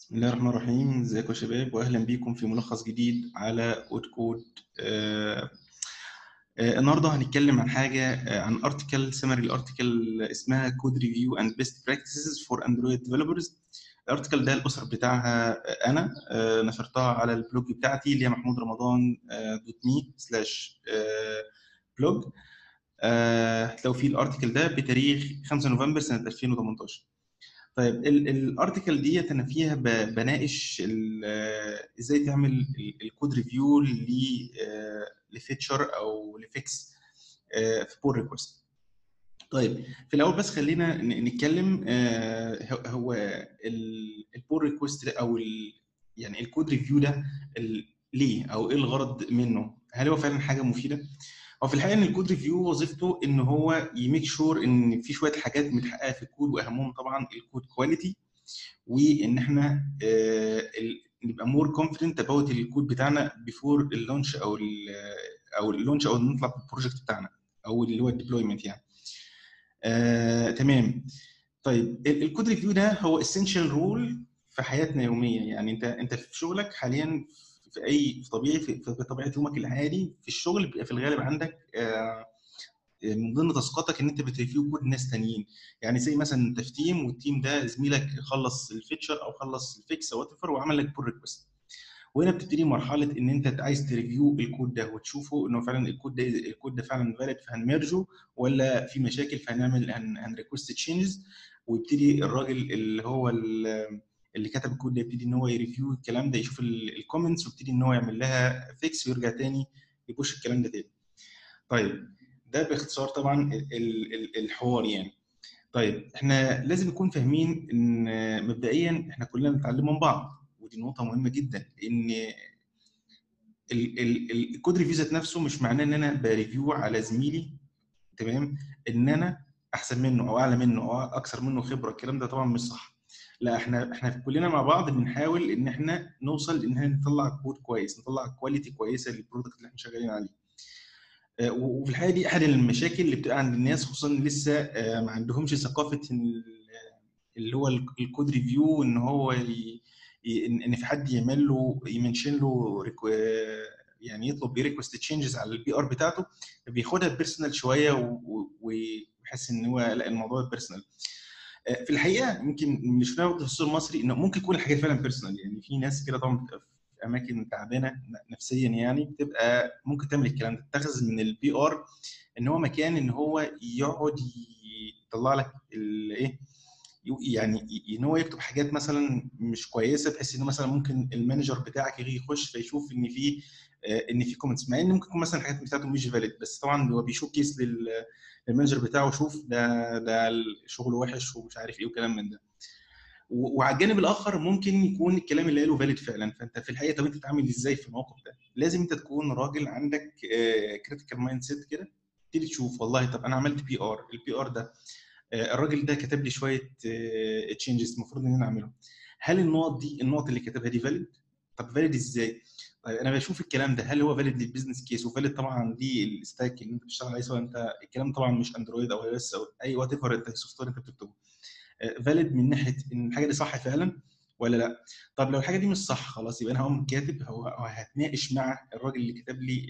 بسم الله الرحمن الرحيم ازيكم يا شباب واهلا بيكم في ملخص جديد على اوت كود آه آه النهارده هنتكلم عن حاجه آه عن ارتكل سمري الارتكل اسمها كود ريفيو اند بيست براكتسز فور اندرويد ديفلوبرز الارتكل ده الاسر بتاعها انا نشرتها على البلوج بتاعتي اللي هي محمود رمضان دوت مي سلاش بلوج هتلاقوا فيه الارتكل ده بتاريخ 5 نوفمبر سنه 2018 طيب الارتكل ديت انا فيها بناقش ازاي تعمل الكود ريفيو لفيتشر او لفيكس في بول ريكوست طيب في الاول بس خلينا نتكلم هو البول ريكوست او يعني الكود ريفيو ده ليه او ايه الغرض منه هل هو فعلا حاجه مفيده هو في الحقيقه ان الكود ريفيو وظيفته ان هو يميك شور ان في شويه حاجات متحققه في الكود واهمهم طبعا الكود كواليتي وان احنا نبقى مور كونفيدنت اباوت الكود بتاعنا بيفور اللونش او ال او اللونش او نطلع بالبروجكت بتاعنا او اللي هو الديبلويمنت يعني آه، تمام طيب الكود ريفيو ده هو اسينشال رول في حياتنا يوميا يعني انت انت في شغلك حاليا في اي في طبيعي في, في طبيعه يومك العادي في الشغل بيبقى في الغالب عندك آه من ضمن تاسكاتك ان انت بتريفيو كود ناس تانيين يعني زي مثلا انت في تيم والتيم ده زميلك خلص الفيتشر او خلص الفيكس او وات وعمل لك بول ريكوست وهنا بتبتدي مرحله ان انت عايز تريفيو الكود ده وتشوفه انه فعلا الكود ده الكود ده فعلا فاليد فهنمرجه ولا في مشاكل فهنعمل هنريكوست تشينجز ويبتدي الراجل اللي هو اللي كتب الكود ده يبتدي ان هو يريفيو الكلام ده يشوف الكومنتس ويبتدي ان هو يعمل لها فيكس ويرجع تاني يبوش الكلام ده تاني. طيب ده باختصار طبعا الحوار يعني. طيب احنا لازم نكون فاهمين ان مبدئيا احنا كلنا بنتعلم من بعض ودي نقطه مهمه جدا ان الكود ريفيو ذات نفسه مش معناه ان انا بريفيو على زميلي تمام ان انا احسن منه او اعلى منه او اكثر منه خبره الكلام ده طبعا مش صح. لا احنا احنا كلنا مع بعض بنحاول ان احنا نوصل ان احنا نطلع كود كويس نطلع كواليتي كويسه للبرودكت اللي احنا شغالين عليه وفي الحقيقه دي احد المشاكل اللي بتبقى عند الناس خصوصا لسه ما عندهمش ثقافه اللي هو الكود ريفيو ان هو ي... ان في حد يعمل له يمنشن له يعني يطلب ريكوست تشينجز على البي ار بتاعته بياخدها بيرسونال شويه ويحس ان هو لا الموضوع بيرسونال في الحقيقه يمكن اللي شفناه في السوق المصري انه ممكن يكون الحاجات فعلا بيرسونال يعني في ناس كده طبعا في اماكن تعبانه نفسيا يعني بتبقى ممكن تعمل الكلام ده تتخذ من البي ار ان هو مكان ان هو يقعد يطلع لك الايه يعني ان هو يكتب حاجات مثلا مش كويسه بحيث انه مثلا ممكن المانجر بتاعك يجي يخش فيشوف ان في ان في كومنتس مع ان ممكن يكون مثلا الحاجات بتاعته مش فاليد بس طبعا هو بيشوف كيس للمانجر بتاعه شوف ده ده الشغل وحش ومش عارف ايه وكلام من ده وعلى الجانب الاخر ممكن يكون الكلام اللي قاله فاليد فعلا فانت في الحقيقه طب انت تتعامل ازاي في الموقف ده لازم انت تكون راجل عندك كريتيكال مايند سيت كده تبتدي تشوف والله طب انا عملت بي ار البي ار ده الراجل ده كتب لي شويه تشينجز المفروض ان انا اعملهم هل النقط دي النقط اللي كتبها دي فاليد طب فاليد ازاي طيب انا بشوف الكلام ده هل هو فاليد للبيزنس كيس وفاليد طبعا دي الستاك اللي انت بتشتغل عليه سواء انت الكلام طبعا مش اندرويد او اي اس او اي وات ايفر انت السوفت وير انت بتكتبه فاليد من ناحيه ان الحاجه دي صح فعلا ولا لا طب لو الحاجه دي مش صح خلاص يبقى انا هقوم كاتب هو هتناقش مع الراجل اللي كتب لي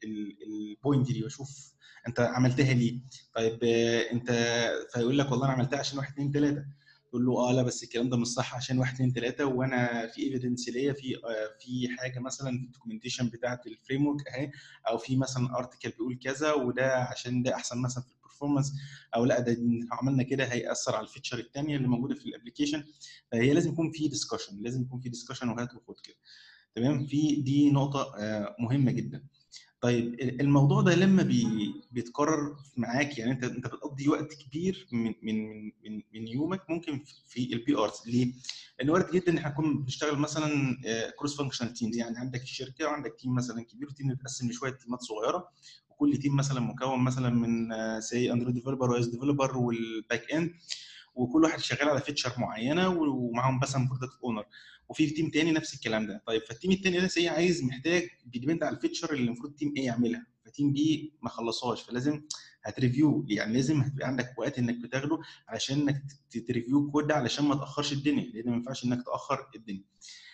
البوينت دي واشوف انت عملتها ليه طيب انت فيقول لك والله انا عملتها عشان 1 2 3 تقول له اه لا بس الكلام ده مش صح عشان 1 2 3 وانا في ايفيدنس ليا في في حاجه مثلا في الدوكيومنتيشن بتاعه الفريم ورك اهي او في مثلا ارتكل بيقول كذا وده عشان ده احسن مثلا في البرفورمانس او لا ده لو عملنا كده هياثر على الفيتشر الثانيه اللي موجوده في الابلكيشن فهي لازم يكون في ديسكشن لازم يكون في ديسكشن وهات وخد كده تمام في دي نقطه مهمه جدا طيب الموضوع ده لما بي بيتكرر معاك يعني انت انت بتقضي وقت كبير من من من من يومك ممكن في البي ارز ليه؟ لان وارد جدا ان احنا نكون بنشتغل مثلا كروس فانكشنال تيمز يعني عندك شركه وعندك تيم مثلا كبير وتيم متقسم لشويه تيمات صغيره وكل تيم مثلا مكون مثلا من سي اندرويد ديفلوبر وايز ديفلوبر والباك اند وكل واحد شغال على فيتشر معينه ومعاهم مثلا برودكت اونر وفي تيم تاني نفس الكلام ده طيب فالتيم التاني ده سي عايز محتاج بيديبند على الفيتشر اللي المفروض تيم ايه يعملها فتيم بي ما خلصهاش فلازم هتريفيو يعني لازم هتبقى عندك وقت انك بتاخده علشان انك تريفيو كود ده علشان ما تاخرش الدنيا لان ما ينفعش انك تاخر الدنيا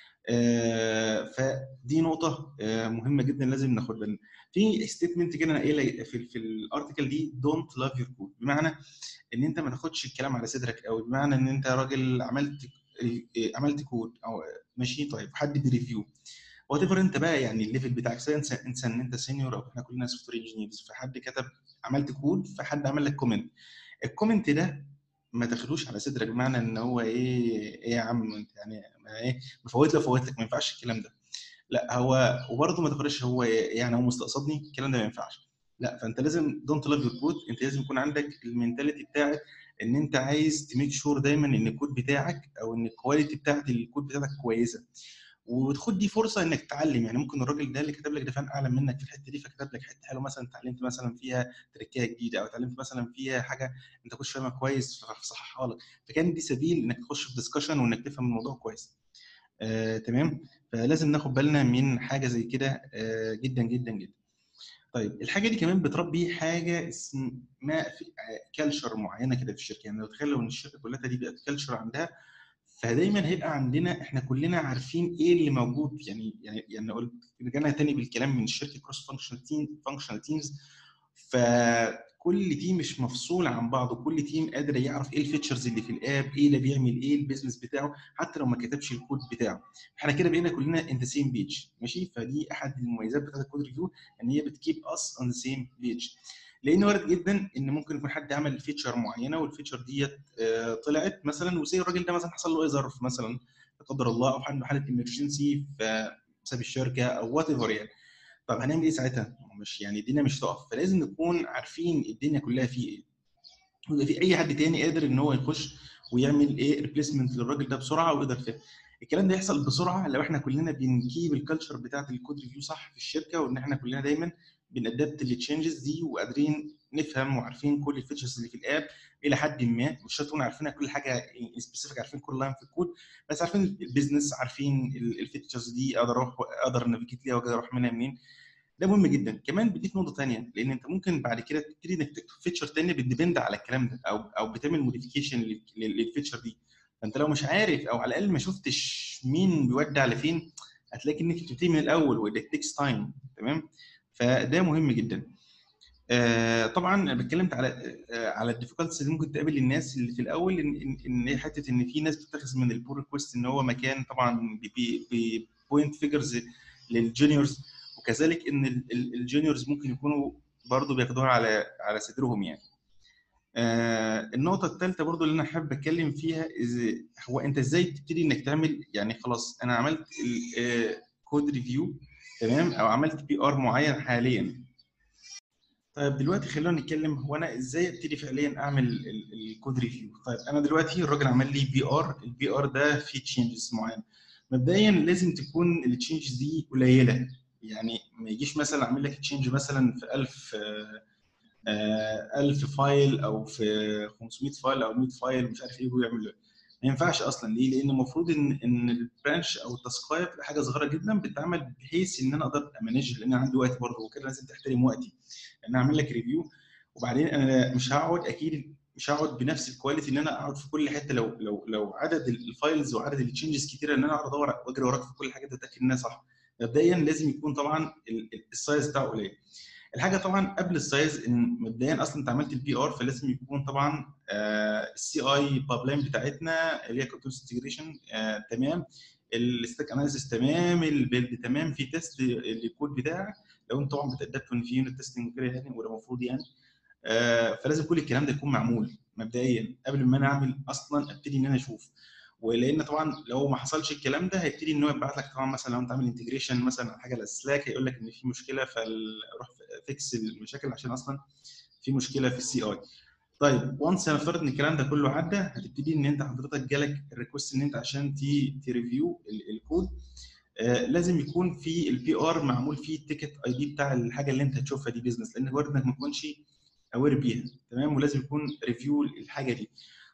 آه فدي نقطة آه مهمة جدا لازم ناخد بالنا. في ستيتمنت كده انا قايلها في, في الارتكل دي دونت لاف يور كود بمعنى ان انت ما تاخدش الكلام على صدرك قوي بمعنى ان انت راجل عملت عملت كود او ماشي طيب حد بيريفيو وات ايفر انت بقى يعني الليفل بتاعك سواء انت انت ان انت سينيور او احنا كلنا سوفت وير انجينيرز فحد كتب عملت كود فحد عمل لك كومنت الكومنت ده ما تاخدوش على صدرك بمعنى ان هو ايه ايه يا عم انت يعني ما ايه مفوت لك فوت لك ما ينفعش الكلام ده لا هو وبرضه ما تاخدش هو يعني هو مستقصدني الكلام ده ما ينفعش لا فانت لازم دونت لاف يور كود انت لازم يكون عندك المينتاليتي بتاعت ان انت عايز تميك شور دايما ان الكود بتاعك او ان الكواليتي بتاعت الكود بتاعتك كويسه وتاخد دي فرصه انك تتعلم يعني ممكن الراجل ده اللي كتب لك ده فاهم اعلى منك في الحته دي فكتب لك حته حلوه مثلا اتعلمت مثلا فيها تركيه جديده او اتعلمت مثلا فيها حاجه انت كنتش فاهمها كويس فصححها لك فكان دي سبيل انك تخش في ديسكشن وانك تفهم الموضوع كويس آه، تمام فلازم ناخد بالنا من حاجه زي كده آه، جدا جدا جدا طيب الحاجه دي كمان بتربي حاجه اسمها كالتشر معينه كده في الشركه يعني لو تخيل لو ان الشركه كلها دي بقت كالتشر عندها فدايما هيبقى عندنا احنا كلنا عارفين ايه اللي موجود يعني يعني يعني قلت رجعنا تاني بالكلام من الشركه كروس فانكشنال تيم فانكشنال تيمز فكل تيم مش مفصول عن بعضه كل تيم قادر يعرف ايه الفيتشرز اللي في الاب ايه اللي بيعمل ايه البيزنس بتاعه حتى لو ما كتبش الكود بتاعه احنا كده بقينا كلنا ان ذا سيم بيج ماشي فدي احد المميزات بتاعت الكود ريفيو ان هي بتكيب اس اون ذا سيم بيج لان وارد جدا ان ممكن يكون حد عمل فيتشر معينه والفيتشر ديت طلعت مثلا وزي الراجل ده مثلا حصل له اي ظرف مثلا لا قدر الله او عنده حاله ايمرجنسي فساب الشركه او وات ايفر يعني طب هنعمل ايه ساعتها؟ مش يعني الدنيا مش تقف فلازم نكون عارفين الدنيا كلها فيه ايه ويبقى في اي حد تاني قادر ان هو يخش ويعمل ايه ريبليسمنت للراجل ده بسرعه ويقدر فيه الكلام ده يحصل بسرعه لو احنا كلنا بنكيب الكالتشر بتاعت الكود ريفيو صح في الشركه وان احنا كلنا دايما بنادبت للتشينجز دي وقادرين نفهم وعارفين كل الفيتشرز اللي في الاب الى حد ما مش شرط نكون عارفين كل حاجه سبيسيفيك عارفين كل لاين في الكود بس عارفين البيزنس عارفين الفيتشرز دي اقدر اروح اقدر نافيجيت ليها واقدر اروح منها منين ده مهم جدا كمان بتضيف نقطه ثانيه لان انت ممكن بعد كده تبتدي انك تكتب فيتشر ثانيه بتديبند على الكلام ده او او بتعمل موديفيكيشن للفيتشر دي فانت لو مش عارف او على الاقل ما شفتش مين بيودي على فين هتلاقي انك بتبتدي من الاول وده تيكس تايم تمام فده مهم جدا آه طبعا انا اتكلمت على آه على الديفيكولتيز اللي ممكن تقابل الناس اللي في الاول ان ان حته ان في ناس بتتخذ من البول ريكوست ان هو مكان طبعا بوينت فيجرز للجونيورز وكذلك ان الجونيورز ممكن يكونوا برضه بياخدوها على على صدرهم يعني آه النقطة الثالثة برضو اللي أنا حابب أتكلم فيها هو أنت إزاي تبتدي إنك تعمل يعني خلاص أنا عملت الكود ريفيو تمام أو عملت بي آر معين حاليا طيب دلوقتي خلينا نتكلم هو انا ازاي ابتدي فعليا اعمل الكود ريفيو طيب انا دلوقتي الراجل عمل لي بي ار البي ار ده فيه تشينجز معينه مبدئيا لازم تكون التشينجز دي قليله يعني ما يجيش مثلا اعمل لك تشينج مثلا في 1000 1000 فايل او في 500 فايل او 100 فايل مش عارف ايه ويعمل ما ينفعش اصلا ليه؟ لان المفروض ان ان البرانش او التاسكايه بتبقى حاجه صغيره جدا بتتعمل بحيث ان انا اقدر امانجها لان انا عندي وقت برضه وكده لازم تحترم وقتي ان انا اعمل لك ريفيو وبعدين انا مش هقعد اكيد مش هقعد بنفس الكواليتي ان انا اقعد في كل حته لو لو لو عدد الفايلز وعدد التشنجز كتيره ان انا اقعد ادور واجري وراك في كل حاجه اتاكد انها صح مبدئيا لازم يكون طبعا السايز بتاعه قليل الحاجه طبعا قبل السايز ان مبدئيا اصلا انت عملت البي ار فلازم يكون طبعا السي اي بايب بتاعتنا اللي هي كونتينوس انتجريشن تمام الستاك اناليسيس تمام البيلد تمام في تيست للكود بتاعك لو انت طبعا بتادبت ان في يونت تيستنج وكده يعني وده المفروض يعني آه فلازم كل الكلام ده يكون معمول مبدئيا قبل ما انا اعمل اصلا ابتدي ان انا اشوف ولان طبعا لو ما حصلش الكلام ده هيبتدي ان هو يبعت لك طبعا مثلا لو انت عامل انتجريشن مثلا على حاجه للسلاك هيقول لك ان في مشكله فروح فيكس المشاكل عشان اصلا في مشكله في السي اي طيب وانس هنفترض ان الكلام ده كله عدى هتبتدي ان انت حضرتك جالك الريكوست ان انت عشان تريفيو الكود آه لازم يكون في البي ار معمول فيه التيكت اي دي بتاع الحاجه اللي انت هتشوفها دي بيزنس لان وارد انك ما تكونش اوير بيها تمام ولازم يكون ريفيو الحاجه دي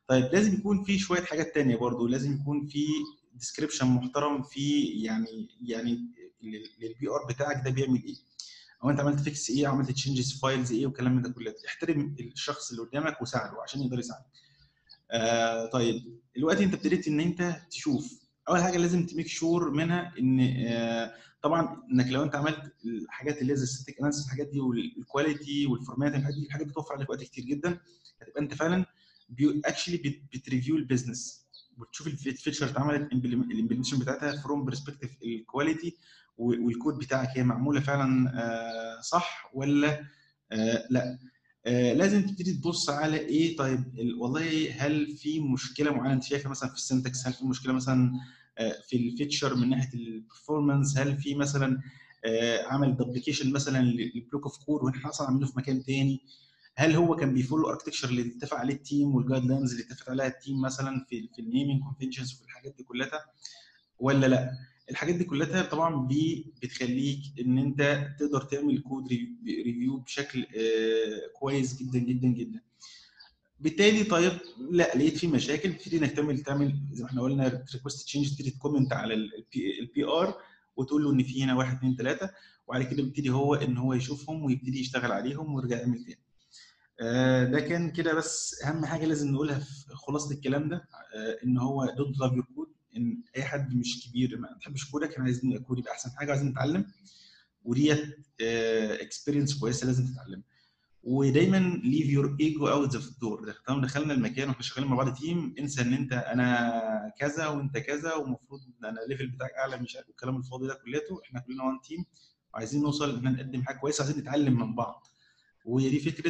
طيب لازم يكون في شويه حاجات تانية برضو لازم يكون في ديسكريبشن محترم في يعني يعني للبي ار بتاعك ده بيعمل ايه او انت عملت فيكس ايه عملت تشينجز فايلز ايه والكلام ده كله احترم الشخص اللي قدامك وساعده عشان يقدر يساعدك آه طيب دلوقتي انت ابتديت ان انت تشوف اول حاجه لازم تميك شور منها ان آه طبعا انك لو انت عملت الحاجات اللي زي الستيك اناليسيس الحاجات دي والكواليتي والفورمات الحاجات دي الحاجات دي بتوفر عليك وقت كتير جدا هتبقى انت فعلا اكشلي بتريفيو البيزنس وتشوف الفيتشر اتعملت الامبلمنتيشن بتاعتها فروم برسبكتيف الكواليتي والكود بتاعك هي معموله فعلا آه صح ولا آه لا آه لازم تبتدي تبص على ايه طيب والله هل في مشكله معينه انت شايفها مثلا في السنتكس هل في مشكله مثلا في الفيتشر من ناحيه البرفورمانس هل في مثلا عمل دبليكيشن مثلا للبلوك اوف كود واحنا اصلا عاملينه في مكان تاني هل هو كان بيفولو اركتكشر اللي اتفق عليه التيم والجايد لاينز اللي اتفق عليها التيم مثلا في في النيمنج كونفنشنز وفي الحاجات دي كلها ولا لا الحاجات دي كلها طبعا بتخليك ان انت تقدر تعمل كود ريفيو بشكل كويس جدا جدا جدا بالتالي طيب لا لقيت في مشاكل تبتدي انك تعمل تعمل زي ما احنا قلنا ريكوست تشينج تبتدي تكومنت على البي ار وتقول له ان في هنا واحد اثنين ثلاثه وبعد كده بيبتدي هو ان هو يشوفهم ويبتدي يشتغل عليهم ويرجع يعمل تاني. آه ده كان كده بس اهم حاجه لازم نقولها في خلاصه الكلام ده آه ان هو دونت لاف يور كود ان اي حد مش كبير ما بيحبش كودك احنا عايزين كود يبقى احسن حاجه عايزين نتعلم وديت اكسبيرينس كويسه لازم تتعلمها. ودايما ليف يور ايجو اوت ذا دور طالما دخلنا المكان واحنا شغالين مع بعض تيم انسى ان انت انا كذا وانت كذا ومفروض انا الليفل بتاعك اعلى مش عارف الكلام الفاضي ده كلته احنا كلنا وان تيم وعايزين نوصل ان احنا نقدم حاجه كويسه عايزين نتعلم من بعض وهي دي فكره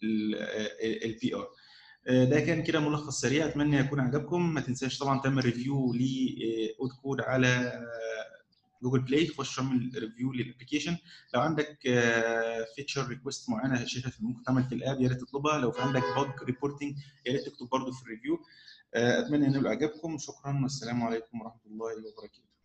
البي ار ده كان كده ملخص سريع اتمنى يكون عجبكم ما تنساش طبعا تعمل ريفيو لاود كود على جوجل بلاي خش اعمل ريفيو للابلكيشن لو عندك فيتشر ريكوست معينه شايفها ممكن تعمل في الاب يا ريت تطلبها لو في عندك بوج ريبورتنج يا ريت تكتب برضه في الريفيو اتمنى ان يبقى عجبكم شكرا والسلام عليكم ورحمه الله وبركاته